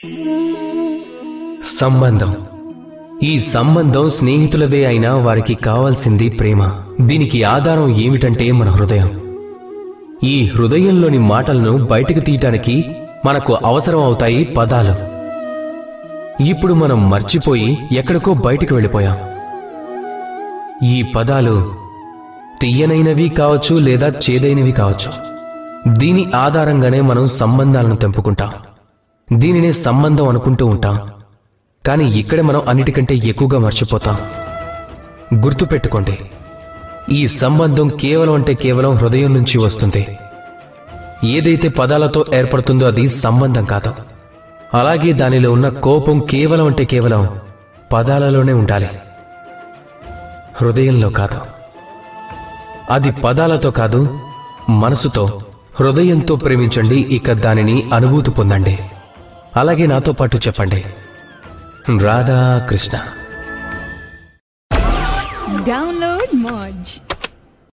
సంబంధం ఈ సంబంధం స్నేహితులదే అయినా వారికి కావాల్సింది ప్రేమ దీనికి ఆధారం ఏమిటంటే మన హృదయం ఈ హృదయంలోని మాటలను బయటకు తీయటానికి మనకు అవసరం అవుతాయి పదాలు ఇప్పుడు మనం మర్చిపోయి ఎక్కడికో బయటకు వెళ్ళిపోయాం ఈ పదాలు తీయనైనవి కావచ్చు లేదా చేదైనవి కావచ్చు దీని ఆధారంగానే మనం సంబంధాలను తెంపుకుంటాం దీనినే సంబంధం అనుకుంటూ ఉంటాం కానీ ఇక్కడే మనం అన్నిటికంటే ఎక్కువగా మర్చిపోతాం గుర్తుపెట్టుకోండి ఈ సంబంధం కేవలం అంటే కేవలం హృదయం నుంచి వస్తుంది ఏదైతే పదాలతో ఏర్పడుతుందో అది సంబంధం కాదు అలాగే దానిలో ఉన్న కోపం కేవలం అంటే కేవలం పదాలలోనే ఉండాలి హృదయంలో కాదు అది పదాలతో కాదు మనసుతో హృదయంతో ప్రేమించండి ఇక దానిని అనుభూతి పొందండి అలాగే నాతో పాటు చెప్పండి రాధా కృష్ణ Download Moj.